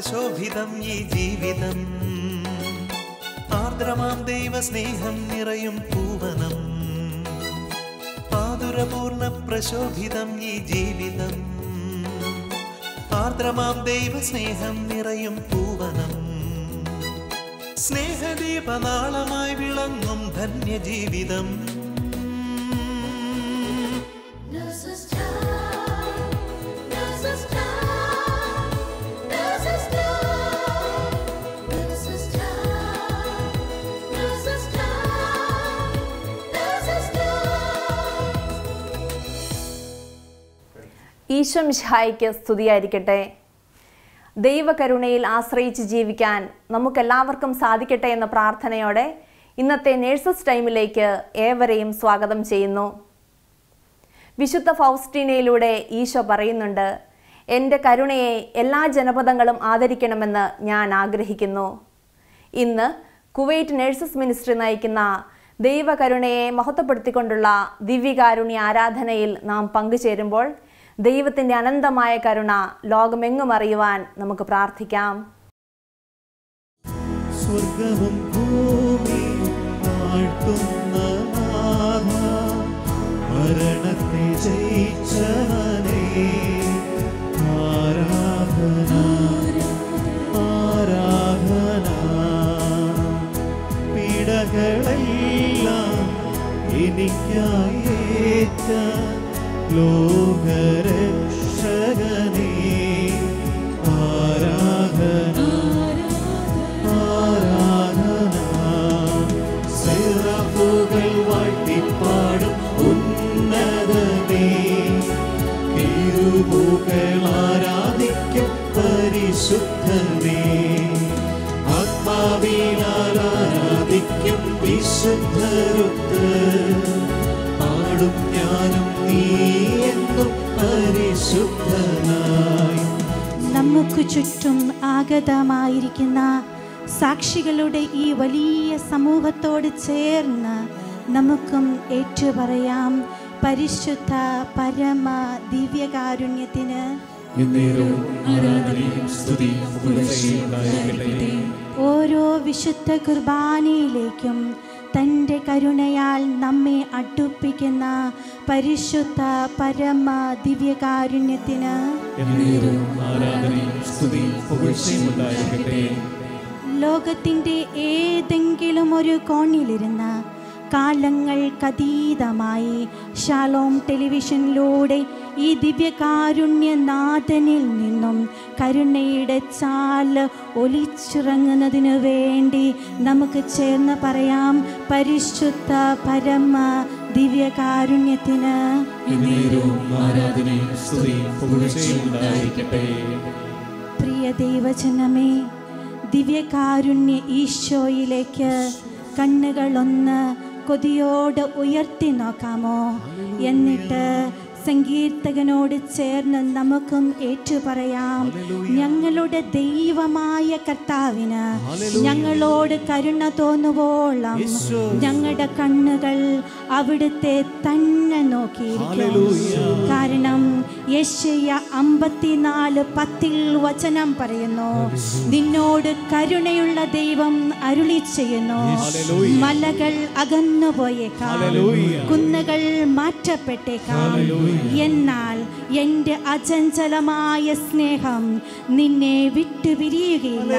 പ്രശോഭിതം ഈ ജീവിതം ആർദ്രമാം ദൈവ സ്നേഹം നിറയും പൂവനം ആതുരപൂർണ പ്രശോഭിതം ഈ ജീവിതം ആർദ്രമാം ദൈവ സ്നേഹം നിറയും പൂവനം സ്നേഹദീപനാളമായി വിളങ്ങും ധന്യജീവിതം Nos está, nos está, nos está, nos está, nos está, nos está. Isho മിശിഹായിക്ക് സ്തുതിയായിരിക്കട്ടെ ദൈവകരുണയിൽ ആശ്രയിച്ച് ജീവിക്കാൻ നമുക്കെല്ലാവർക്കും സാധിക്കട്ടെ എന്ന പ്രാർത്ഥനയോടെ ഇന്നത്തെ നേഴ്സസ് ടൈമിലേക്ക് ഏവരെയും സ്വാഗതം ചെയ്യുന്നു വിശുദ്ധ ഫൗസ്റ്റീനയിലൂടെ ഈശോ പറയുന്നുണ്ട് എൻ്റെ കരുണയെ എല്ലാ ജനപദങ്ങളും ആദരിക്കണമെന്ന് ഞാൻ ആഗ്രഹിക്കുന്നു ഇന്ന് കുവൈറ്റ് നഴ്സസ് മിനിസ്ട്രി നയിക്കുന്ന ദൈവകരുണയെ മഹത്വപ്പെടുത്തിക്കൊണ്ടുള്ള ദിവ്യകാരുണ്യ ആരാധനയിൽ നാം പങ്കുചേരുമ്പോൾ ദൈവത്തിൻ്റെ അനന്തമായ കരുണ ലോകമെങ്ങും അറിയുവാൻ നമുക്ക് പ്രാർത്ഥിക്കാം സ്വർഗവും ഭൂമിയും വാഴ്ത്തുന്ന നാഥ, മരണത്തെ ജയിച്ചവനേ ആരാധന ആരാധന പീഡകളെല്ലാം എനിക്കായി ഏറ്റ ലോകരക്ഷകനേ ആരാധന ആരാധന സിറഫുകൾ വാഴ്ത്തിപ്പാടും ഉന്നതനേ തിരുമുകൾ ആരാധിക്കും പരിശുദ്ധനേ ആത്മാവിനാൽ ആരാധിക്കും വിശുദ്ധരുത്ത് പാടും ഞാനും നീ എന്നും പരിശുദ്ധനായി നമുക്ക് ചുറ്റും ആഗതമായിരിക്കുന്ന സാക്ഷികളുടെ ഈ വലിയ സമൂഹത്തോട് ചേർന്ന് നമുക്കും ഏറ്റുപറയാം പരിശുദ്ധ പരമ ദിവ്യകാരുണ്യത്തിന് എന്നേരവും ആരാധനയും സ്തുതിയും പുകഴ്ചയും ഉണ്ടായിരിക്കട്ടെ ഓരോ വിശുദ്ധ കുർബാനയിലേക്കും തൻ്റെ കരുണയാൽ നമ്മെ അടുപ്പിക്കുന്ന പരിശുദ്ധ പരമ ദിവ്യകാരുണ്യത്തിന് എന്നേരവും ആരാധനയും സ്തുതിയും പുകഴ്ചയും ഉണ്ടായിരിക്കട്ടെ ലോകത്തിൻ്റെ ഏതെങ്കിലും ഒരു കോണിലിരുന്ന് കാലങ്ങൾക്കതീതമായി ഷാലോം ടെലിവിഷനിലൂടെ ഈ ദിവ്യകാരുണ്യനാഥനിൽ നിന്നും കരുണയുടെ ചാല് ഒലിച്ചിറങ്ങുന്നതിനു വേണ്ടി നമുക്ക് ചേർന്ന് പറയാം പരിശുദ്ധ പരമ ദിവ്യകാരുണ്യത്തിന് എന്നേരവും ആരാധനയും സ്തുതിയും പുകഴ്ചയും ഉണ്ടായിരിക്കട്ടെ പ്രിയ ദൈവജനമേ ദിവ്യകാരുണ്യ ഈശോയിലേക്ക് കണ്ണുകളൊന്ന് കൊതിയോട് ഉയർത്തി നോക്കാമോ എന്നിട്ട് സങ്കീർത്തകനോട് ചേർന്ന് നമുക്കും ഏറ്റുപറയാം ഞങ്ങളുടെ ദൈവമായ കർത്താവിന് ഞങ്ങളോട് കരുണ തോന്നുവോളം ഞങ്ങളുടെ കണ്ണുകൾ അവിടുത്തെ തന്നെ നോക്കിയിരിക്കും കാരണം യശയ അമ്പത്തിനാല് പത്തിൽ വചനം പറയുന്നു നിന്നോട് കരുണയുള്ള ദൈവം അരുളി ചെയ്യുന്നു മലകൾ അകന്നു പോയേക്കാം കുന്നുകൾ മാറ്റപ്പെട്ടേക്കാം എന്നാൽ എൻ്റെ അചഞ്ചലമായ സ്നേഹം നിന്നെ വിട്ടുപിരിയുകയില്ല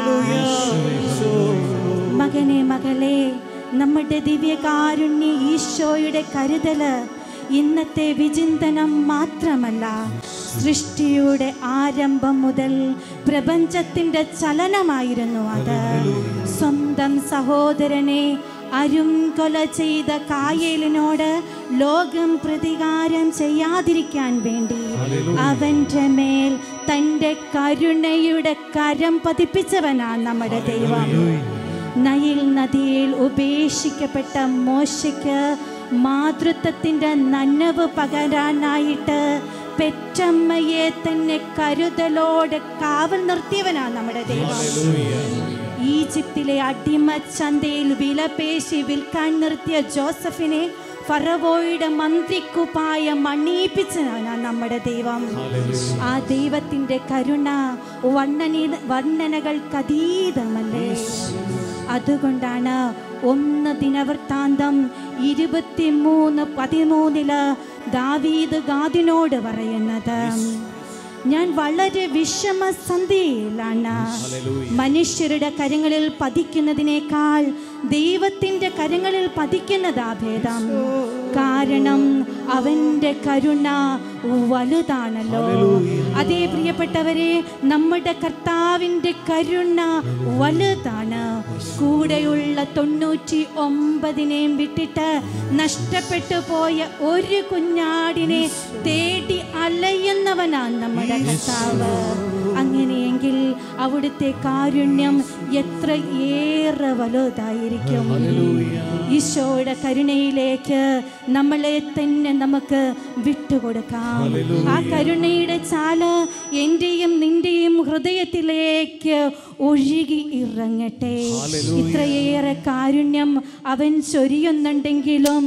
മകനെ മകളെ നമ്മുടെ ദിവ്യകാരുണ്യ ഈശോയുടെ കരുതല് ഇന്നത്തെ വിചിന്തനം മാത്രമല്ല സൃഷ്ടിയുടെ ആരംഭം മുതൽ പ്രപഞ്ചത്തിൻ്റെ ചലനമായിരുന്നു അത് സ്വന്തം സഹോദരനെ അരുംകൊല ചെയ്ത കായേലിനോട് ലോകം പ്രതികാരം ചെയ്യാതിരിക്കാൻ വേണ്ടി അവൻ്റെ മേൽ തൻ്റെ കരുണയുടെ കരം പതിപ്പിച്ചവനാണ് നമ്മുടെ ദൈവം നയിൽ നദിയിൽ ഉപേക്ഷിക്കപ്പെട്ട മോശയ്ക്ക് മാതൃത്വത്തിൻ്റെ നനവ് പകരാനായിട്ട് പെറ്റമ്മയെ തന്നെ കരുതലോടെ കാവൽ നിർത്തിയവനാണ് നമ്മുടെ ദൈവം ഈജിപ്തിലെ അടിമ ചന്തയിൽ വിലപേശി വിൽക്കാൻ നിർത്തിയ ജോസഫിനെ ഫറവോയുടെ മന്ത്രിക്കുപ്പായ മണിയിപ്പിച്ചതാണ് നമ്മുടെ ദൈവം ആ ദൈവത്തിൻ്റെ കരുണ വർണ്ണനി വർണ്ണനകൾക്കതീതമല്ലേ അതുകൊണ്ടാണ് ഒന്ന് ദിനവൃത്താന്തം ഇരുപത്തിമൂന്ന് പതിമൂന്നില് ദാവീദ് ഗാദിനോട് പറയുന്നത് ഞാൻ വളരെ വിഷമസന്ധിയിലാണ് മനുഷ്യരുടെ കരങ്ങളിൽ പതിക്കുന്നതിനേക്കാൾ ദൈവത്തിൻ്റെ കരങ്ങളിൽ പതിക്കുന്നതാ ഭേദം കാരണം അവൻ്റെ കരുണ വലുതാണല്ലോ അതേ പ്രിയപ്പെട്ടവരെ നമ്മുടെ കർത്താവിൻ്റെ കരുണ വലുതാണ് കൂടെയുള്ള തൊണ്ണൂറ്റി ഒമ്പതിനെയും വിട്ടിട്ട് നഷ്ടപ്പെട്ടു പോയ ഒരു കുഞ്ഞാടിനെ തേടി അലയുന്നവനാണ് നമ്മുടെ കർത്താവ് അങ്ങനെയെങ്കിൽ അവിടുത്തെ കാരുണ്യം എത്ര ഏറെ വലുതായിരിക്കും ഈശോയുടെ കരുണയിലേക്ക് നമ്മളെ തന്നെ നമുക്ക് വിട്ടുകൊടുക്കാം ആ കരുണയുടെ ചാല് എൻ്റെയും നിന്റെയും ഹൃദയത്തിലേക്ക് ഒഴുകി ഇറങ്ങട്ടെ ഇത്രയേറെ കാരുണ്യം അവൻ ചൊരിയുന്നുണ്ടെങ്കിലും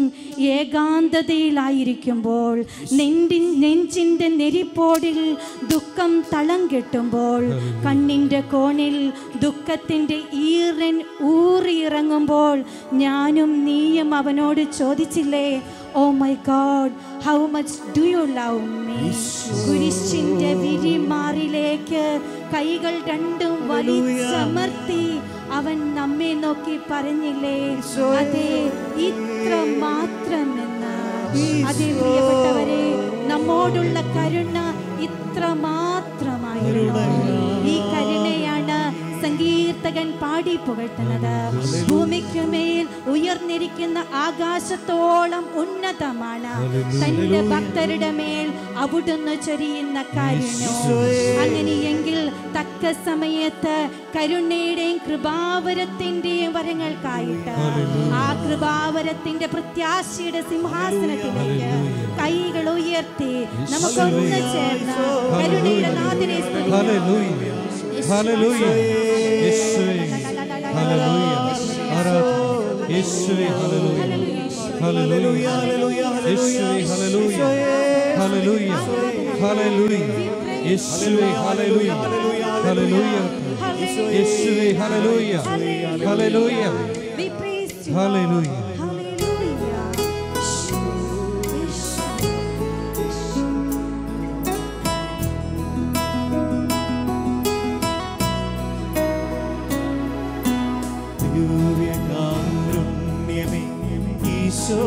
ഏകാന്തതയിലായിരിക്കുമ്പോൾ നെഞ്ചി നെഞ്ചിൻ്റെ നെരിപ്പോടിൽ ദുഃഖം തളം കെട്ടുമ്പോൾ കണ്ണിൻ്റെ കോണിൽ ദുഃഖത്തിൻ്റെ ഈറൻ ഊറിയിറങ്ങുമ്പോൾ ഞാനും നീയും അവനോട് ചോദിച്ചില്ലേ oh my God how much do you love me കുരിശിൻ്റെ വിരിമാറിലേക്ക് കൈകൾ രണ്ടും വലിച്ചമർത്തി അവൻ നമ്മെ നോക്കി പറഞ്ഞില്ലേ അതെ ഇത്ര മാത്രമെന്ന് അതേ പ്രിയപ്പെട്ടവരെ നമ്മോടുള്ള കരുണ ഇത്ര മാത്രമായിരുന്നു ഈ കരുണയാണ് സങ്കീർത്തകൻ പാടി പുകഴ്ത്തുന്നത് ഭൂമിക്കുമേൽ ഉയർന്നിരിക്കുന്ന ആകാശത്തോളം ഉന്നതമാണ് തന്റെ ഭക്തരുടെ മേൽ അവിടുന്ന് ചൊരിയുന്ന കാരുണ്യവും അങ്ങനെയെങ്കിൽ തക്ക സമയത്ത് കരുണയുടെയും കൃപാവരത്തിന്റെയും വരങ്ങൾക്കായിട്ട് ആ കൃപാവരത്തിന്റെ പ്രത്യാശയുടെ സിംഹാസനത്തിലേക്ക് കൈകൾ ഉയർത്തി നമുക്കൊന്ന് ചേർന്ന് കരുണയുടെ നാഥനെ സ്തുതിക്കാം. ഹല്ലേലൂയ യേശുവേ ഹല്ലേലൂയ ആരാധന യേശുവേ ഹല്ലേലൂയ ഹല്ലേലൂയ യേശുവേ ഹല്ലേലൂയ ഹല്ലേലൂയ ഹല്ലേലൂയ യേശുവേ ഹല്ലേലൂയ ഹല്ലേലൂയ യേശുവേ ഹല്ലേലൂയ ഹല്ലേലൂയ We praise you, ഹല്ലേലൂയ Lord. Hallelujah. ദിവ്യകാരുണ്യമേ ഈശോ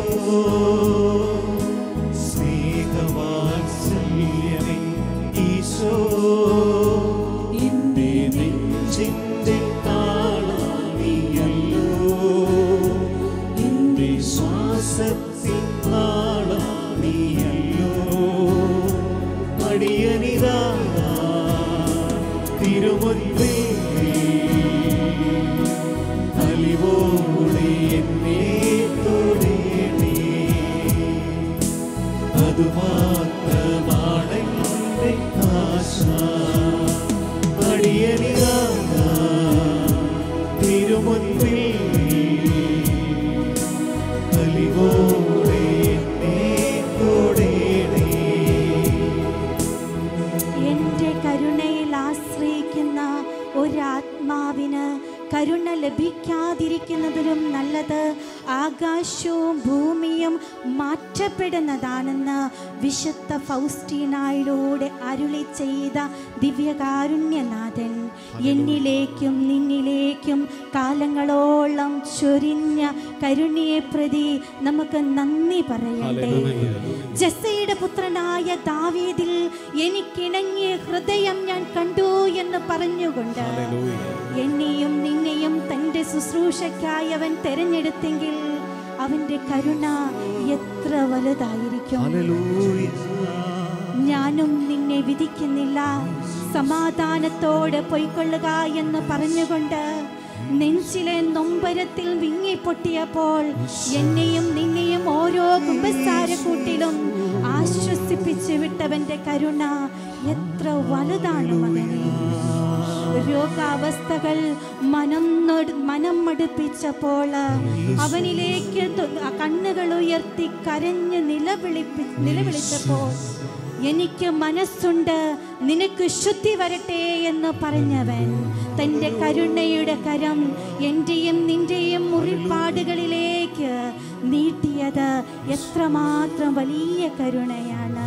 സ്നേഹവാത്സല്യമേ ഈശോ എന്റെ നെഞ്ചിന്റെ താളാണിയല്ലോ എന്റെ ശ്വാസത്തിൻ താളാണിയല്ലോ അടിയനിതാ തിരുമുൻപേ അലിവോടെ എന്നെ തൊടേണേ അതുമാത്രമാണ് എൻ്റെ ആശ അടിയനിതാ തിരുമുൻപിൽ അലിവോടെ എന്നെ തൊടേണേ എന്റെ കരുണയിൽ ആശ്രയിക്കുന്ന ഒരാത്മാവിന് കരുണ ലഭിക്കാതിരിക്കുന്നതിലും നല്ലത് ആകാശവും ഭൂമിയും മാറ്റപ്പെടുന്നതാണെന്ന് വിശുദ്ധ ഫൗസ്റ്റീനായിലൂടെ അരുളി ചെയ്ത ദിവ്യകാരുണ്യനാഥൻ എന്നിലേക്കും നിന്നിലേക്കും കാലങ്ങളോളം ചൊരിഞ്ഞ കരുണയെ പ്രതി നമുക്ക് നന്ദി പറയണ്ടേ ജസയുടെ പുത്രനായ ദാവീദിൽ എനിക്കിണങ്ങിയ ഹൃദയം ഞാൻ കണ്ടു എന്ന് പറഞ്ഞുകൊണ്ട് എന്നെയും നിന്നെയും തൻ്റെ ശുശ്രൂഷയ്ക്കായി അവൻ തെരഞ്ഞെടുത്തെങ്കിൽ അവൻ്റെ കരുണ എത്ര വലുതായിരിക്കും ഞാനും നിന്നെ വിധിക്കുന്നില്ല സമാധാനത്തോടെ പൊയ്ക്കൊള്ളുക എന്ന് പറഞ്ഞുകൊണ്ട് നെഞ്ചിലെ നൊമ്പരത്തിൽ വിങ്ങിപ്പൊട്ടിയപ്പോൾ എന്നെയും നിന്നെയും ഓരോ കുമ്പസാരക്കൂട്ടിലും ആശ്വസിപ്പിച്ചു വിട്ടവന്റെ കരുണ എത്ര വലുതാണ് മകനെ രോഗാവസ്ഥകൾ മനം നൊട്- മനം മടുപ്പിച്ചപ്പോൾ അവനിലേക്ക് തു- കണ്ണുകൾ ഉയർത്തി കരഞ്ഞ് നിലവിളിപ്പി നിലവിളിച്ചപ്പോൾ എനിക്ക് മനസ്സുണ്ട് നിനക്ക് ശുദ്ധി വരട്ടെ എന്ന് പറഞ്ഞവൻ തൻ്റെ കരുണയുടെ കരം എൻ്റെയും നിൻ്റെയും മുറിപ്പാടുകളിലേക്ക് നീട്ടിയത് എത്രമാത്രം വലിയ കരുണയാണ്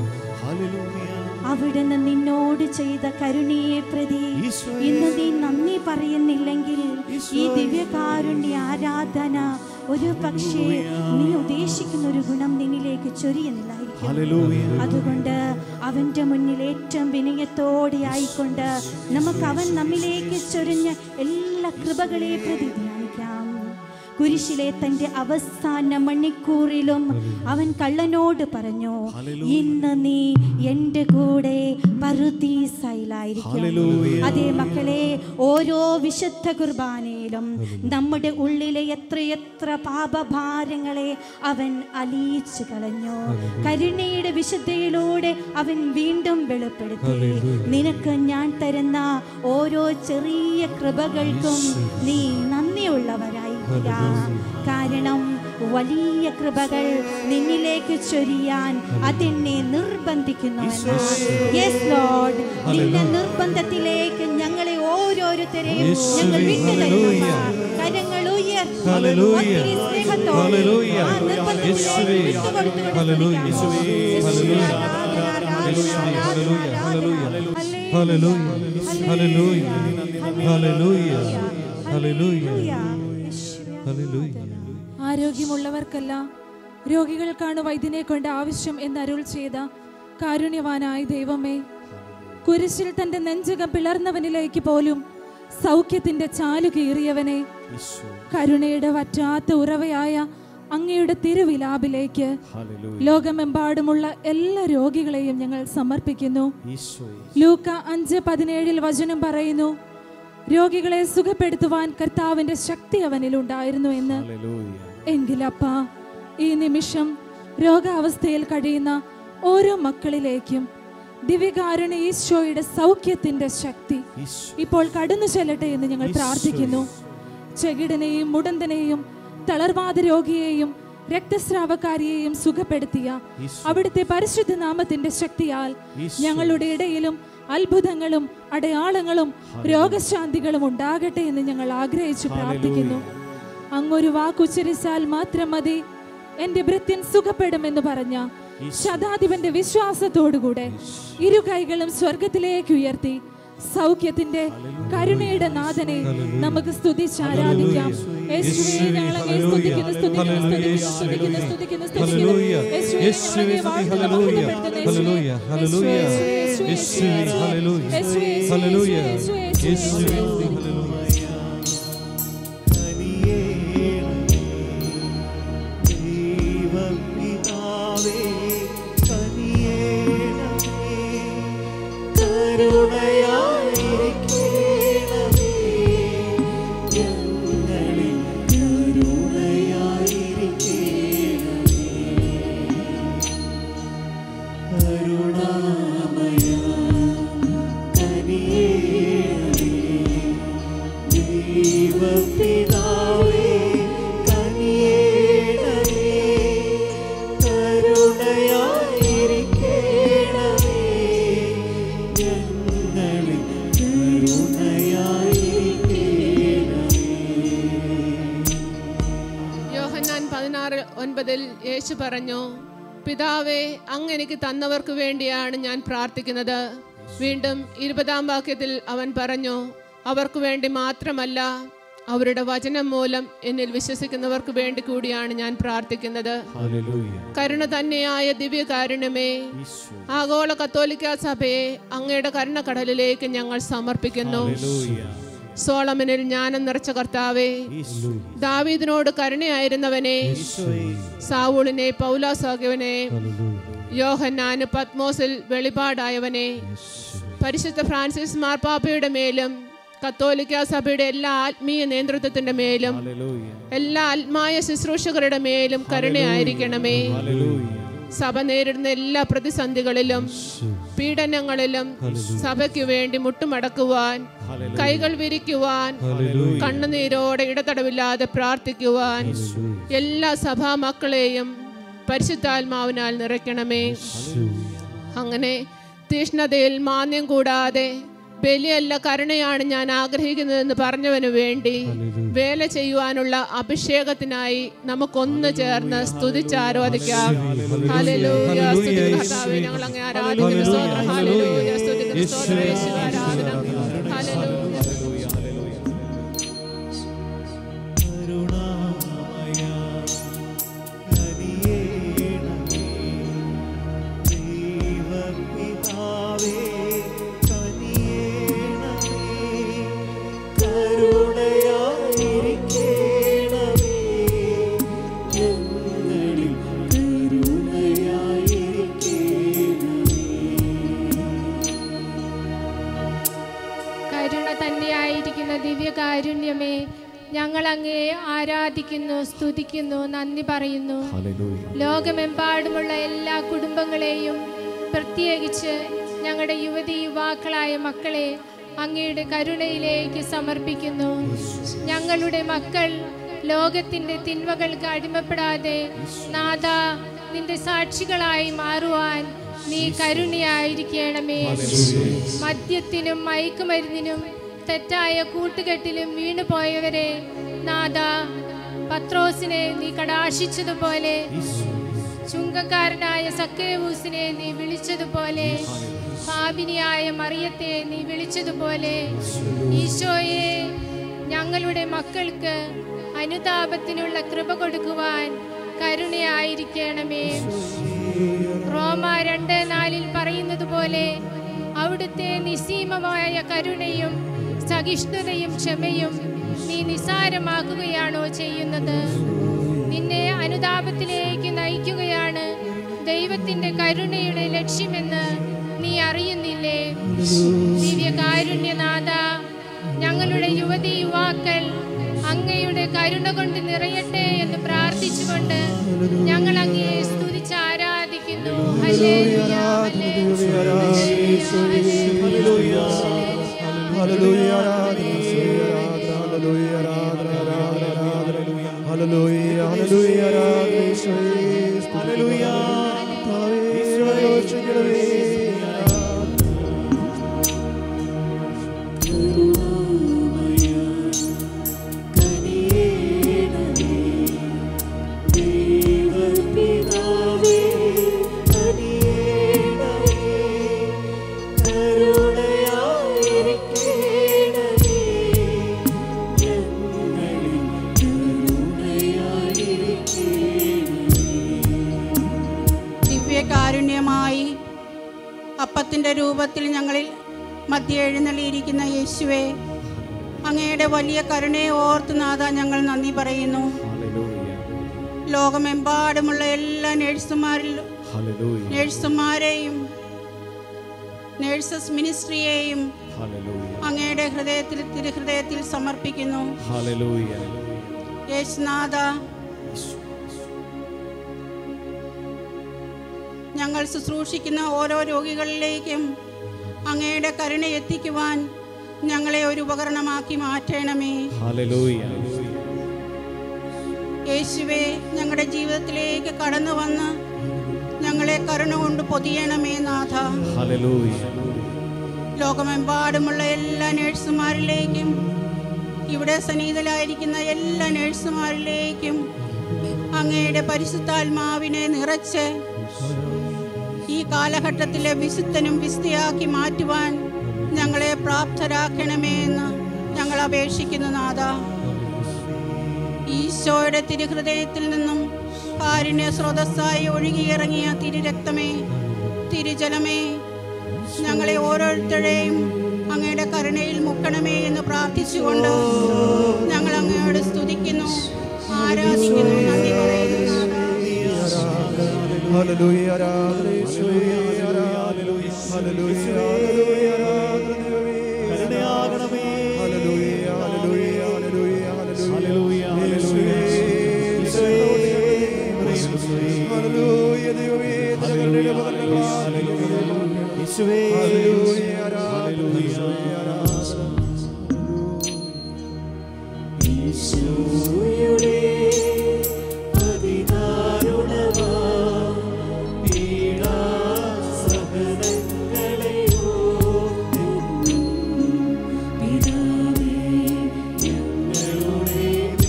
അവിടുന്ന് നിന്നോട് ചെയ്ത കരുണയെ പ്രതി ഈശോയേ. ഇന്ന് നീ നന്ദി പറയുന്നില്ലെങ്കിൽ ഈ ഈശോയേ. ദിവ്യകാരുണ്യ ആരാധന ഒരു പക്ഷേ നീ ഉദ്ദേശിക്കുന്ന ഒരു ഗുണം നിന്നിലേക്ക് ചൊരിയുന്നില്ലായിരിക്കും അതുകൊണ്ട് അവൻ്റെ മുന്നിൽ ഏറ്റവും വിനയത്തോടെ ആയിക്കൊണ്ട് നമുക്ക് അവൻ നമ്മിലേക്ക് ചൊരിഞ്ഞ എല്ലാ കൃപകളെ പ്രതി ധ്യാനിക്കാം കുരിശിലെ തൻ്റെ അവസാന മണിക്കൂറിലും അവൻ കള്ളനോട് പറഞ്ഞു ഇന്ന് നീ എൻ്റെ കൂടെ പറുദീസയിലായിരിക്കും അതേ മക്കളെ ഓരോ വിശുദ്ധ കുർബാനയിലും നമ്മുടെ ഉള്ളിലെ എത്രയെത്ര പാപഭാരങ്ങളെ അവൻ അലിയിച്ചു കളഞ്ഞു കരുണയുടെ വിശുദ്ധയിലൂടെ അവൻ വീണ്ടും വെളിപ്പെടുത്തി നിനക്ക് ഞാൻ തരുന്ന ഓരോ ചെറിയ കൃപകൾക്കും നീ നന്ദിയുള്ളവരായിരിക്കുക കാരണം വലിയ കൃപകൾ നിന്നിലേക്ക് ചൊരിയാൻ അതെന്നെ നിർബന്ധിക്കുന്നു യെസ് ലോർഡ് നിന്റെ നിർബന്ധത്തിലേക്ക് ഞങ്ങളെ ഓരോരുത്തരെയും ഞങ്ങൾ വിട്ടുതരുന്നു കരങ്ങൾ ഉയർത്തി ഹല്ലേലൂയ. ഒത്തിരി സ്നേഹത്തോടെ ഹല്ലേലൂയ. ആ നിർബന്ധത്തിലേക്ക് യേശുവേ. വിട്ടുകൊടുത്തുകൊണ്ട് ഹല്ലേലൂയ. സ്തുതിക്കാം. ഹല്ലേലൂയ. യേശുവേ. ഹല്ലേലൂയ. ഹല്ലേലൂയ. ഹല്ലേലൂയ. ഹല്ലേലൂയ. ഹല്ലേലൂയ. ഹല്ലേലൂയ. ഹല്ലേലൂയ. ആരോഗ്യമുള്ളവർക്കല്ല രോഗികൾക്കാണ് വൈദ്യനെ കൊണ്ട് ആവശ്യം എന്ന് അരുൾ ചെയ്ത കാരുണ്യവാനായ ദൈവമേ കുരിശിൽ തന്റെ നെഞ്ചകം പിളർന്നവനിലേക്ക് പോലും സൗഖ്യത്തിന്റെ ചാലു കീറിയവനെ കരുണയുടെ വറ്റാത്ത ഉറവയായ അങ്ങയുടെ തിരുവിലാപിലേക്ക് ലോകമെമ്പാടുമുള്ള എല്ലാ രോഗികളെയും ഞങ്ങൾ സമർപ്പിക്കുന്നു ലൂക്ക അഞ്ച് പതിനേഴിൽ വചനം പറയുന്നു രോഗികളെ സുഖപ്പെടുത്തുവാൻ കർത്താവിന്റെ ശക്തി അവനിലുണ്ടായിരുന്നു എന്ന് എങ്കിലപ്പാ ഈ നിമിഷം രോഗാവസ്ഥയിൽ കഴിയുന്ന ഓരോ മക്കളിലേക്കും ദിവ്യകാരുണ്യ ഈശോയുടെ സൗഖ്യത്തിന്റെ ശക്തി ഇപ്പോൾ കടന്നു ചെല്ലട്ടെ എന്ന് ഞങ്ങൾ പ്രാർത്ഥിക്കുന്നു ചെകിടനെയും മുടന്തനെയും തളർവാദ രോഗിയെയും രക്തസ്രാവക്കാരിയെയും സുഖപ്പെടുത്തിയ അവിടുത്തെ പരിശുദ്ധ നാമത്തിന്റെ ശക്തിയാൽ ഞങ്ങളുടെ ഇടയിലും അത്ഭുതങ്ങളും അടയാളങ്ങളും രോഗശാന്തികളും ഉണ്ടാകട്ടെ എന്ന് ഞങ്ങൾ ആഗ്രഹിച്ചു പ്രാർത്ഥിക്കുന്നു അങ്ങൊരു വാക്കുച്ചരിച്ചാൽ മാത്രം മതി എന്റെ ഭൃത്യൻ സുഖപ്പെടുമെന്ന് പറഞ്ഞ ശതാധിപന്റെ വിശ്വാസത്തോടുകൂടെ ഇരു കൈകളും സ്വർഗത്തിലേക്ക് ഉയർത്തി സൗഖ്യത്തിന്റെ കരുണയുടെ നാഥനെ നമുക്ക് സ്തുതിച്ച് ആരാധിക്കാം യേശുവേ, ഞങ്ങൾ അങ്ങയെ സ്തുതിക്കുന്നു, സ്തുതിക്കുന്നു, സ്തുതിക്കുന്നു, സ്തുതിക്കുന്നു, സ്തുതിക്കുന്നു, സ്തുതിക്കുന്നു. ഹല്ലേലൂയ. യേശുവേ, യേശുവേ, ഞങ്ങൾ അങ്ങയെ സ്തുതി, വാഴ്ത്തുന്നു, ഹല്ലേലൂയ. മഹത്വപ്പെടുത്തുന്നു, ഹല്ലേലൂയ, യേശുവേ, ഹല്ലേലൂയ. യേശുവേ, യേശുവേ, യേശുവേ, ഹല്ലേലൂയ. യേശുവേ, യേശുവേ, ഹല്ലേലൂയ. യേശുവേ, യേശുവേ, യേശുവേ, യേശുവേ. ഹല്ലേലൂയ. ദൈവപിതാവേ, കനിയേണമേ, കരുണയായിരിക്കണമേ, ഞങ്ങളിൽ കരുണയായിരിക്കണമേ. കരുണാമയ കനിയേണമേ, ദൈവപിതാവേ, കനിയേണമേ, കരുണയായിരിക്കണമേ, ഞങ്ങളിൽ കരുണയായിരിക്കണമേ. യോഹന്നാൻ പതിനാറ് ഒൻപതിൽ യേശു പറഞ്ഞു പിതാവേ അങ്ങ് എനിക്ക് തന്നവർക്ക് വേണ്ടിയാണ് ഞാൻ പ്രാർത്ഥിക്കുന്നത് വീണ്ടും ഇരുപതാം വാക്യത്തിൽ അവൻ പറഞ്ഞു അവർക്ക് വേണ്ടി മാത്രമല്ല അവരുടെ വചനം മൂലം എന്നിൽ വിശ്വസിക്കുന്നവർക്ക് വേണ്ടി കൂടിയാണ് ഞാൻ പ്രാർത്ഥിക്കുന്നത് കരുണ തന്നെയായ ദിവ്യകാരുണ്യമേ ആഗോള കത്തോലിക്ക സഭയെ അങ്ങയുടെ കരുണക്കടലിലേക്ക് ഞങ്ങൾ സമർപ്പിക്കുന്നു സോളമനിൽ ജ്ഞാനം നിറച്ച കർത്താവേ ദാവീദിനോട് കരുണയായിരുന്നവനെ സാവൂളിനെ പൗലാസാകിയവനെ യോഹന്നാന് പത്മോസിൽ വെളിപാടായവനെ പരിശുദ്ധ ഫ്രാൻസിസ് മാർപ്പാപ്പയുടെ മേലും കത്തോലിക്ക സഭയുടെ എല്ലാ ആത്മീയ നേതൃത്വത്തിന്റെ മേലും എല്ലാ ആത്മായ ശുശ്രൂഷകരുടെ മേലും കരുണയായിരിക്കണമേ സഭ നേരിടുന്ന എല്ലാ പ്രതിസന്ധികളിലും പീഡനങ്ങളിലും സഭയ്ക്ക് വേണ്ടി മുട്ടുമടക്കുവാൻ കൈകൾ വിരിക്കുവാൻ കണ്ണുനീരോടെ ഇടതടവില്ലാതെ പ്രാർത്ഥിക്കുവാൻ എല്ലാ സഭാ മക്കളെയും പരിശുദ്ധാത്മാവിനാൽ നിറയ്ക്കണമേ അങ്ങനെ തീഷ്ണതയിൽ മാന്യം കൂടാതെ ബലിയല്ല കരുണയാണ് ഞാൻ ആഗ്രഹിക്കുന്നതെന്ന് പറഞ്ഞവന് വേണ്ടി വേല ചെയ്യുവാനുള്ള അഭിഷേകത്തിനായി നമുക്കൊന്ന് ചേർന്ന് സ്തുതിച്ച് ആരാധിക്കാം ഹല്ലേലൂയ സ്തുതിക്കുന്നു കർത്താവേ ഞങ്ങൾ അങ്ങേ ആരാധിക്കുന്നു സ്തോത്രം ഹല്ലേലൂയ സ്തുതിക്കുന്നു സ്തോത്രം യേശുവേ ആരാധന ഹല്ലേലൂയ കരുണാമയ കനിയേണമേ ദൈവപിതാവേ കനിയേണമേ കരുണയായിരിക്കേണമേ ഞങ്ങളിൽ കരുണയായിരിക്കേണമേ കരുണ തന്നെയായിരിക്കുന്ന ദിവ്യകാരുണ്യമേ ഞങ്ങൾ അങ്ങയെ ആരാധിക്കുന്നു സ്തുതിക്കുന്നു നന്ദി പറയുന്നു ലോകമെമ്പാടുമുള്ള എല്ലാ കുടുംബങ്ങളെയും പ്രത്യേകിച്ച് ഞങ്ങളുടെ യുവതി യുവാക്കളായ മക്കളെ അങ്ങയുടെ കരുണയിലേക്ക് സമർപ്പിക്കുന്നു ഞങ്ങളുടെ മക്കൾ ലോകത്തിൻ്റെ തിന്മകൾക്ക് അടിമപ്പെടാതെ നാഥ നിന്റെ സാക്ഷികളായി മാറുവാൻ നീ കരുണയായിരിക്കണമേ മദ്യത്തിനും മയക്കുമരുന്നിനും തെറ്റായ കൂട്ടുകെട്ടിലും വീണുപോയവരെ നാഥ പത്രോസിനെ നീ കടാശിച്ചതുപോലെ ചുങ്കക്കാരനായ സക്കേവൂസിനെ നീ വിളിച്ചതുപോലെ പാപിനിയായ മറിയത്തെ നീ വിളിച്ചതുപോലെ ഈശോയെ ഞങ്ങളുടെ മക്കൾക്ക് അനുതാപത്തിനുള്ള കൃപ കൊടുക്കുവാൻ കരുണയായിരിക്കണമേ റോമ രണ്ട് നാലിൽ പറയുന്നത് പോലെ അവിടുത്തെ നിസ്സീമമായ കരുണയും സഹിഷ്ണുതയും ക്ഷമയും നീ നിസാരമാക്കുകയാണോ ചെയ്യുന്നത് നിന്നെ അനുതാപത്തിലേക്ക് നയിക്കുകയാണ് ദൈവത്തിന്റെ കരുണയുടെ ലക്ഷ്യമെന്ന് നീ അറിയുന്നില്ലേ ദിവ്യകാരുണ്യനാഥ ഞങ്ങളുടെ യുവതി യുവാക്കൾ അങ്ങയുടെ കരുണ കൊണ്ട് നിറയട്ടെ എന്ന് പ്രാർത്ഥിച്ചുകൊണ്ട് ഞങ്ങൾ അങ്ങയെ സ്തുതിച്ച് ആരാധിക്കുന്നു ഹല്ലേലൂയ, ഹല്ലേലൂയ, ദൈവപിതാവേ കനിയേണമേ കരുണയായിരിക്കേണമേ ഞങ്ങളിൽ ദിവ്യകാരുണ്യമായി അപ്പത്തിൻ്റെ രൂപത്തിൽ ഞങ്ങളിൽ മധ്യ എഴുന്നള്ളിയിരിക്കുന്ന യേശുവെ അങ്ങയുടെ വലിയ കരുണയെ ഓർത്ത് നാഥ ഞങ്ങൾ നന്ദി പറയുന്നു ലോകമെമ്പാടുമുള്ള എല്ലാ നേഴ്സുമാരിൽ നേഴ്സുമാരെയും നേഴ്സസ് മിനിസ്ട്രിയെയും അങ്ങയുടെ ഹൃദയത്തിൽ തിരുഹൃദയത്തിൽ സമർപ്പിക്കുന്നു യേശുനാഥ ഞങ്ങൾ ശുശ്രൂഷിക്കുന്ന ഓരോ രോഗികളിലേക്കും അങ്ങയുടെ കരുണ എത്തിക്കുവാൻ ഞങ്ങളെ ഒരു ഉപകരണമാക്കി മാറ്റണമേ യേശുവെ ഞങ്ങളുടെ ജീവിതത്തിലേക്ക് കടന്നു വന്ന് ഞങ്ങളെ കരുണ കൊണ്ട് പൊതിയണമേ നാഥ ലോകമെമ്പാടുമുള്ള എല്ലാ നേഴ്സുമാരിലേക്കും ഇവിടെ സന്നിഹിതരായിരിക്കുന്ന എല്ലാ നേഴ്സുമാരിലേക്കും അങ്ങയുടെ പരിശുദ്ധാത്മാവിനെ നിറച്ച് ഈ കാലഘട്ടത്തിലെ വിശുദ്ധനും വിസ്തയാക്കി മാറ്റുവാൻ ഞങ്ങളെ പ്രാപ്തരാക്കണമേ എന്ന് ഞങ്ങൾ അപേക്ഷിക്കുന്നു നാഥ ഈശോയുടെ തിരുഹൃദയത്തിൽ നിന്നും കാരുണ്യ സ്രോതസ്സായി ഒഴുകിയിറങ്ങിയ തിരുരക്തമേ തിരുജലമേ ഞങ്ങളെ ഓരോരുത്തരെയും അങ്ങയുടെ കരുണയിൽ മുക്കണമേ എന്ന് പ്രാർത്ഥിച്ചുകൊണ്ട് ഞങ്ങൾ അങ്ങയോട് സ്തുതിക്കുന്നു ആരാധിക്കുന്നു നന്ദി പറയുന്നു നാഥാ. കരുണയാകണമേ യേശുവേ ഈശോയുടെ അതിദാരുണമാ പീഡാസഹനങ്ങളെ ഓർത്തിന്നും പിതാവേ ഞങ്ങളുടെ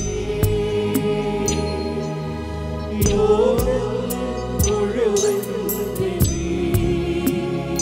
മേൽ ലോകം മുഴുവൻ്റെ മേൽ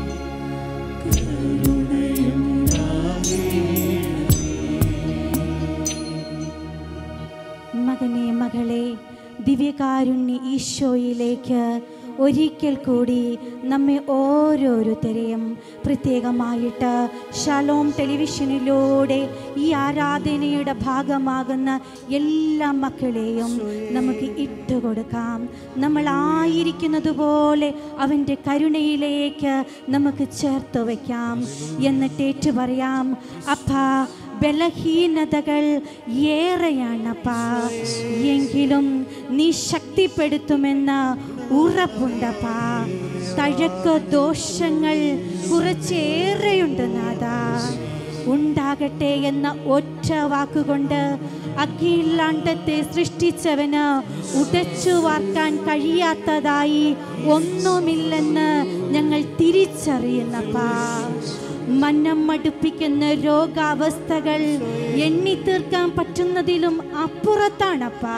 മകനെ മകളെ ദിവ്യകാരുണ്യ ഈശോയിലേക്ക് ഒരിക്കൽ കൂടി നമ്മെ ഓരോരുത്തരെയും പ്രത്യേകമായിട്ട് ഷലോം ടെലിവിഷനിലൂടെ ഈ ആരാധനയുടെ ഭാഗമാകുന്ന എല്ലാ മക്കളെയും നമുക്ക് ഇട്ടുകൊടുക്കാം നമ്മളായിരിക്കുന്നത് പോലെ അവൻ്റെ കരുണയിലേക്ക് നമുക്ക് ചേർത്ത് വയ്ക്കാം എന്നിട്ട് ഏറ്റു പറയാം അപ്പാ ബലഹീനതകൾ ഏറെയാണപ്പാ എങ്കിലും നീ ശക്തിപ്പെടുത്തുമെന്ന് ഉറപ്പുണ്ടപ്പാ തഴക്ക ദോഷങ്ങൾ കുറച്ചേറെയുണ്ട് നാഥാ ഉണ്ടാകട്ടെ എന്ന ഒറ്റ വാക്കുകൊണ്ട് അഖിലാണ്ടത്തെ സൃഷ്ടിച്ചവന് ഉടച്ചു വാർക്കാൻ കഴിയാത്തതായി ഒന്നുമില്ലെന്ന് ഞങ്ങൾ തിരിച്ചറിയുന്നപ്പാ മനം മടുപ്പിക്കുന്ന രോഗാവസ്ഥകൾ എണ്ണി തീർക്കാൻ പറ്റുന്നതിലും അപ്പുറത്താണപ്പാ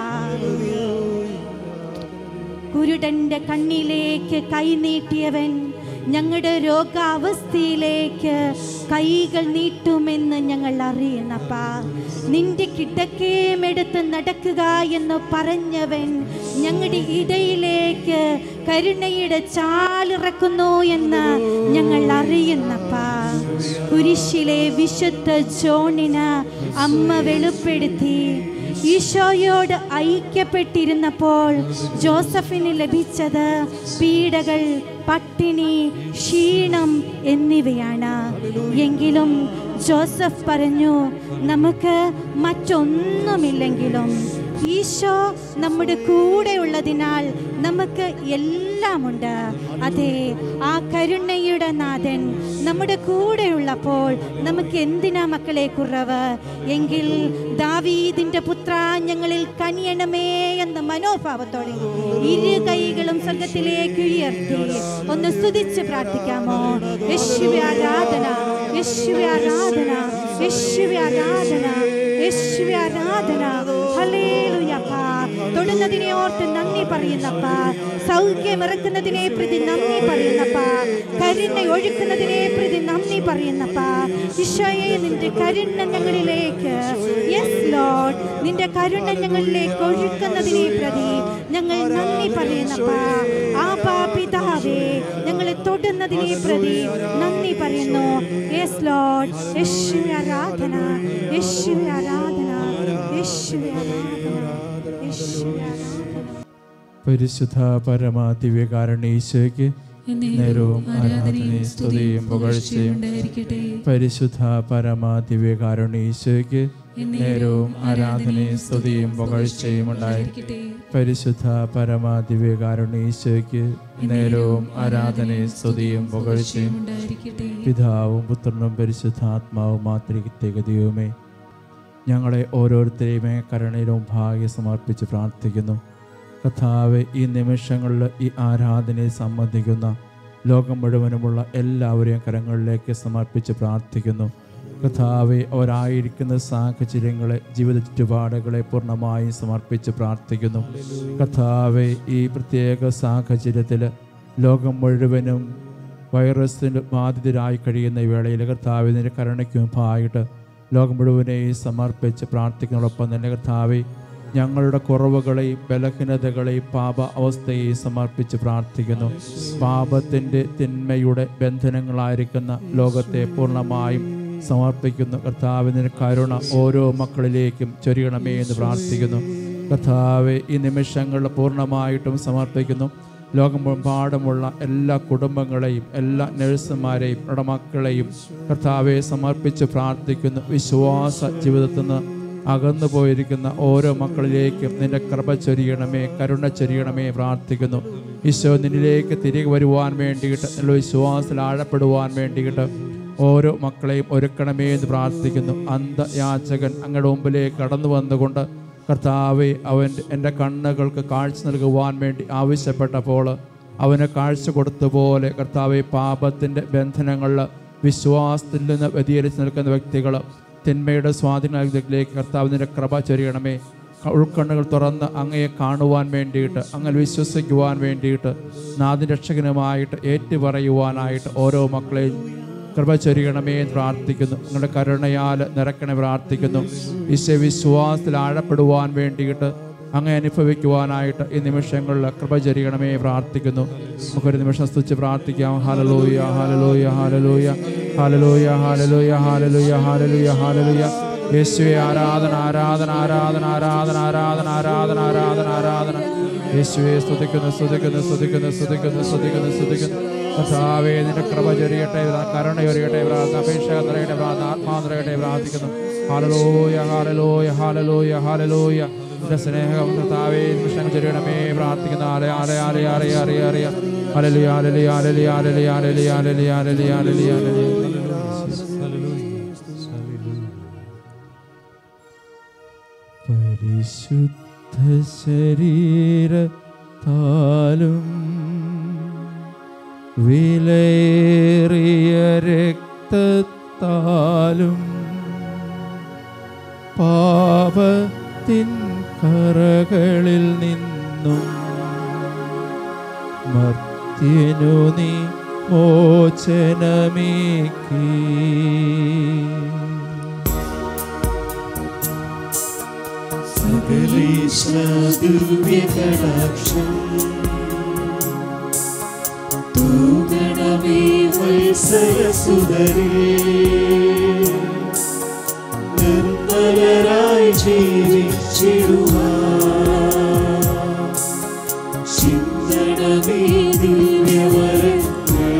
കുരുടന്റെ കണ്ണിലേക്ക് കൈനീട്ടിയവൻ ഞങ്ങളുടെ രോഗാവസ്ഥയിലേക്ക് കൈകൾ നീട്ടുമെന്ന് ഞങ്ങൾ അറിയണപ്പാ നിന്റെ കിടക്കയുമെടുത്ത് നടക്കുക എന്ന് പറഞ്ഞവൻ ഞങ്ങളുടെ ഇടയിലേക്ക് കരുണയുടെ ചാലിറക്കുന്നു എന്ന് ഞങ്ങൾ അറിയുന്നപ്പാ കുരിശിലെ വിശുദ്ധ ജോണിന് അമ്മ വെളിപ്പെടുത്തി ഈശോയോട് ഐക്യപ്പെട്ടിരുന്നപ്പോൾ ജോസഫിന് ലഭിച്ചത് പീഡകൾ പട്ടിണി ക്ഷീണം എന്നിവയാണ് എങ്കിലും ജോസഫ് പറഞ്ഞു നമുക്ക് മറ്റൊന്നുമില്ലെങ്കിലും ഈശോ നമ്മുടെ കൂടെ ഉള്ളതിനാൽ നമുക്ക് എല്ലാമുണ്ട് അതെ ആ കരുണയുടെ നാഥൻ നമ്മുടെ കൂടെ ഉള്ളപ്പോൾ നമുക്ക് എന്തിനാ മക്കളെ കുറവ് എങ്കിൽ ദാവീദിന്റെ പുത്ര ഞങ്ങളിൽ കനിയണമേ എന്ന മനോഭാവത്തോടെ ഇരു കൈകളും സ്വർഗത്തിലേക്ക് ഉയർത്തി ഒന്ന് സ്തുതിച്ച് പ്രാർത്ഥിക്കാമോ യേശുവേ ആരാധന യേശുവേ ആരാധന യേശുവേ ആരാധന യേശുവേ ആരാധന ഹല്ലേലൂയപ്പാ തൊടുന്നതിനെ ഓർത്ത് നന്ദി പറയുന്നപ്പ സൗഖ്യം ഇറക്കുന്നതിനെ പ്രതി നന്ദി പറയുന്നപ്പ കരുണ ഒഴുക്കുന്നതിനെ പ്രതി നന്ദി പറയുന്നപ്പ ഈശോയെ നിന്റെ കരുണ ഞങ്ങളിലേക്ക് യെസ് ലോഡ് നിന്റെ കരുണ ഞങ്ങളിലേക്ക് ഒഴുക്കുന്നതിനെ പ്രതി ഞങ്ങൾ നന്ദി പറയുന്നപ്പ ആപാ പിതാവേ ഞങ്ങളെ തൊടുന്നതിനെ പ്രതി നന്ദി പറയുന്നു യെസ് ലോഡ് യേശുവേ ആരാധന യേശുവേ ആരാധന യേശുവേ ആരാധന യേശുവേ ആരാധന പരിശുദ്ധ പരമ ദിവ്യകാരണീശോയ്ക്ക് നേരവും ആരാധനയും സ്തുതിയും പുകഴ്ചയും പരിശുദ്ധ പരമ ദിവ്യകാരുണീശോയ്ക്ക് നേരവും ആരാധനയും സ്തുതിയും പുകഴ്ചയും ഉണ്ടായിരിക്കട്ടെ പരിശുദ്ധ പരമ ദിവ്യകാരുണീശോയ്ക്ക് നേരവും ആരാധനയും സ്തുതിയും പുകഴ്ചയും പിതാവും പുത്രനും പരിശുദ്ധാത്മാവും മാതൃകത്തേക ദൈവമേ ഞങ്ങളെ ഓരോരുത്തരെയുമേ കരുണയിലും ഭാഗ്യ സമർപ്പിച്ച് പ്രാർത്ഥിക്കുന്നു കഥാവ് ഈ നിമിഷങ്ങളിൽ ഈ ആരാധനയെ സംബന്ധിക്കുന്ന ലോകം മുഴുവനുമുള്ള എല്ലാവരെയും കരങ്ങളിലേക്ക് സമർപ്പിച്ച് പ്രാർത്ഥിക്കുന്നു കഥാവെ അവരായിരിക്കുന്ന സാഹചര്യങ്ങളെ ജീവിത ചുറ്റുപാടുകളെ പൂർണ്ണമായും സമർപ്പിച്ച് പ്രാർത്ഥിക്കുന്നു കഥാവെ ഈ പ്രത്യേക സാഹചര്യത്തിൽ ലോകം മുഴുവനും വൈറസിന് ബാധിതരായി കഴിയുന്ന ഈ വേളയിൽ കർത്താവിൻ്റെ കരുണയ്ക്ക് മുമ്പായിട്ട് ലോകം മുഴുവനെയും സമർപ്പിച്ച് പ്രാർത്ഥിക്കുന്നതോടൊപ്പം തന്നെ കർത്താവെ ഞങ്ങളുടെ കുറവുകളെയും ബലഹീനതകളെയും പാപ അവസ്ഥയെയും സമർപ്പിച്ച് പ്രാർത്ഥിക്കുന്നു പാപത്തിൻ്റെ തിന്മയുടെ ബന്ധനങ്ങളായിരിക്കുന്ന ലോകത്തെ പൂർണ്ണമായും സമർപ്പിക്കുന്നു കർത്താവിൻ്റെ കരുണ ഓരോ മക്കളിലേക്കും ചൊരിയണമേ എന്ന് പ്രാർത്ഥിക്കുന്നു കർത്താവെ ഈ നിമിഷങ്ങളിൽ പൂർണ്ണമായിട്ടും സമർപ്പിക്കുന്നു ലോകമെമ്പാടുമുള്ള എല്ലാ കുടുംബങ്ങളെയും എല്ലാ നഴ്സുമാരെയും നമ്മുടെ മക്കളെയും കർത്താവെ സമർപ്പിച്ച് പ്രാർത്ഥിക്കുന്നു വിശ്വാസ ജീവിതത്തിൽ നിന്ന് അകന്നു പോയിരിക്കുന്ന ഓരോ മക്കളിലേക്കും നിന്റെ കൃപ ചൊരിയണമേ കരുണ ചൊരിയണമേ പ്രാർത്ഥിക്കുന്നു ഈശോ നിന്നിലേക്ക് തിരികെ വരുവാൻ വേണ്ടിയിട്ട് നല്ല വിശ്വാസത്തിൽ ആഴപ്പെടുവാൻ വേണ്ടിയിട്ട് ഓരോ മക്കളെയും ഒരുക്കണമേ എന്ന് പ്രാർത്ഥിക്കുന്നു അന്ധയാചകൻ അങ്ങയുടെ മുമ്പിലേക്ക് കടന്നു വന്നുകൊണ്ട് കർത്താവെ അവൻ എൻ്റെ കണ്ണുകൾക്ക് കാഴ്ച നൽകുവാൻ വേണ്ടി ആവശ്യപ്പെട്ടപ്പോൾ അവന് കാഴ്ച കൊടുത്തപോലെ കർത്താവെ പാപത്തിൻ്റെ ബന്ധനങ്ങളിൽ വിശ്വാസത്തിൽ നിന്ന് വ്യതിചലിച്ച് നിൽക്കുന്ന വ്യക്തികൾ തിന്മയുടെ സ്വാധീനത്തിലേക്ക് കർത്താവിൻ്റെ കൃപ ചൊരിയണമേ ഉൾക്കണ്ണുകൾ തുറന്ന് അങ്ങയെ കാണുവാൻ വേണ്ടിയിട്ട് അങ്ങനെ വിശ്വസിക്കുവാൻ വേണ്ടിയിട്ട് നാദിൻ രക്ഷകനുമായിട്ട് ഏറ്റുപറയുവാനായിട്ട് ഓരോ മക്കളെയും കൃപ ചൊരിയണമേ എന്ന് പ്രാർത്ഥിക്കുന്നു നിങ്ങളുടെ കരുണയാൽ നിറക്കണേ പ്രാർത്ഥിക്കുന്നു ഈശോ വിശ്വാസത്തിൽ ആഴപ്പെടുവാൻ വേണ്ടിയിട്ട് അങ്ങ് അനുഭവിക്കുവാനായിട്ട് ഈ നിമിഷങ്ങളിൽ കൃപ ചൊരിയണമേ പ്രാർത്ഥിക്കുന്നു നമുക്കൊരു നിമിഷം സ്തുച്ച് പ്രാർത്ഥിക്കാം ഹാലലൂയ ഹാലലൂയ ഹാലലൂയ ഹാലലൂയ ഹാലലൂയ ഹാലലൂയ ഹാലലൂയ ഹാലലൂയ യേശുവെ ആരാധന ആരാധന ആരാധന ആരാധന ആരാധന ആരാധന ആരാധന ആരാധന യേശുവെ സ്തുതിക്കുന്നു സ്തുതിക്കുന്നു സ്തുതിക്കുന്നു സ്തുതിക്കുന്നു സ്തുതിക്കുന്നു സ്തുതിക്കുന്നു കർത്താവേ നിന്റെ കൃപ ചൊരിയട്ടെ കരുണ ചൊരിയട്ടെ പ്രാർത്ഥന അപേക്ഷ നിറയട്ടെ പ്രാർത്ഥന ആത്മാവ് നിറയട്ടെ പ്രാർത്ഥിക്കുന്നു ഹാലലോയ ഹാലലോയ ഹാലലോയ ഹാലലോയ നിന്റെ സ്നേഹം കർത്താവേ നിമിഷങ്ങൾ ചൊരിയണമേ പ്രാർത്ഥിക്കുന്ന ആലയ ആലയ ആലയ ആലയ ആലയ ആലയ അലലി അലലി അലലി അലലി അലലി അലലി അലലി അലലി അലലി പരിശുദ്ധ ശരീരത്താലും വിലയേറിയ രക്തത്താലും പാപത്തിൻ കറകളിൽ നിന്നും മർത്യനു നീ മോചനമേക്കി ദിവ്യകടാക്ഷം തൂകണമേ വത്സരസുതരേ നിർമ്മലരായി ജീവിച്ചിടുവാൻ ചിന്തണമേ ദിവ്യവരങ്ങൾ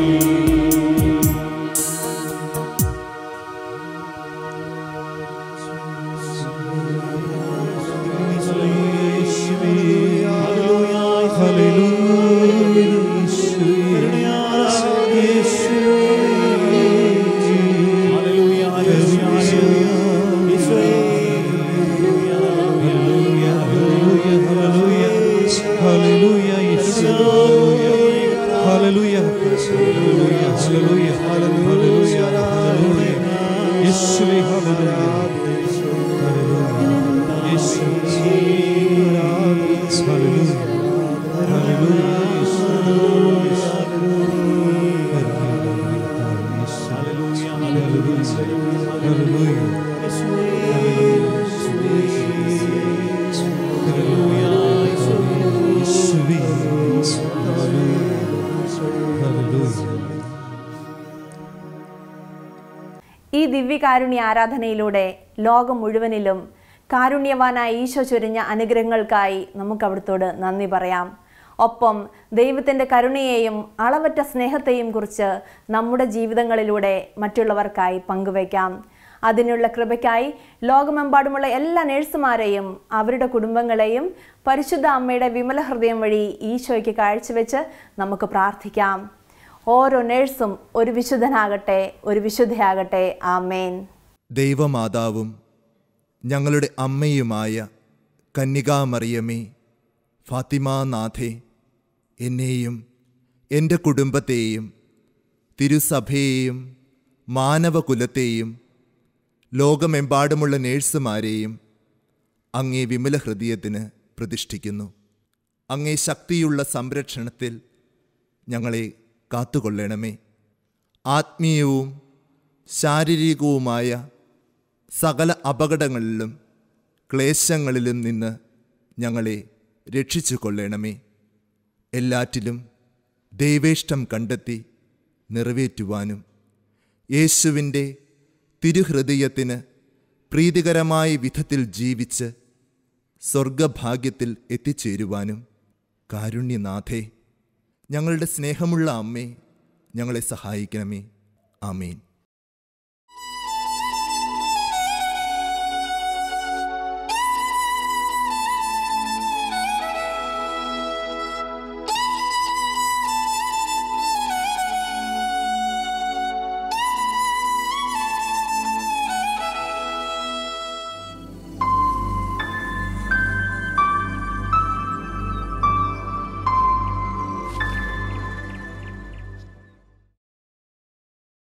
ഈ ദിവ്യകാരുണ്യ ആരാധനയിലൂടെ ലോകം മുഴുവനിലും കാരുണ്യവാനായ ഈശോ ചൊരിഞ്ഞ അനുഗ്രഹങ്ങൾക്കായി നമുക്ക് അവിടുത്തോട് നന്ദി പറയാം ഒപ്പം ദൈവത്തിൻ്റെ കരുണയെയും അളവറ്റ സ്നേഹത്തെയും കുറിച്ച് നമ്മുടെ ജീവിതങ്ങളിലൂടെ മറ്റുള്ളവർക്കായി പങ്കുവയ്ക്കാം അതിനുള്ള കൃപയ്ക്കായി ലോകമെമ്പാടുമുള്ള എല്ലാ നഴ്സുമാരെയും അവരുടെ കുടുംബങ്ങളെയും പരിശുദ്ധ അമ്മയുടെ വിമല ഹൃദയം വഴി ഈശോയ്ക്ക് കാഴ്ചവെച്ച് നമുക്ക് പ്രാർത്ഥിക്കാം ഓരോ നഴ്സും ഒരു വിശുദ്ധനാകട്ടെ ഒരു വിശുദ്ധയാകട്ടെ ആമേൻ ദൈവമാതാവും ഞങ്ങളുടെ അമ്മയുമായ കന്യകാമറിയമേ ഫാത്തിമാനാഥേ എന്നെയും എൻ്റെ കുടുംബത്തെയും തിരുസഭയെയും മാനവകുലത്തെയും ലോകമെമ്പാടുമുള്ള നേഴ്സുമാരെയും അങ്ങേ വിമല ഹൃദയത്തിന് പ്രതിഷ്ഠിക്കുന്നു അങ്ങേ ശക്തിയുള്ള സംരക്ഷണത്തിൽ ഞങ്ങളെ കാത്തുകൊള്ളണമേ ആത്മീയവും ശാരീരികവുമായ സകല അപകടങ്ങളിലും ക്ലേശങ്ങളിലും നിന്ന് ഞങ്ങളെ രക്ഷിച്ചു കൊള്ളണമേ എല്ലാറ്റിലും ദൈവേഷ്ടം കണ്ടെത്തി നിറവേറ്റുവാനും യേശുവിൻ്റെ തിരുഹൃദയത്തിന് പ്രീതികരമായ വിധത്തിൽ ജീവിച്ച് സ്വർഗഭാഗ്യത്തിൽ എത്തിച്ചേരുവാനും കാരുണ്യനാഥേ ഞങ്ങളുടെ സ്നേഹമുള്ള അമ്മേ ഞങ്ങളെ സഹായിക്കണമേ ആമേൻ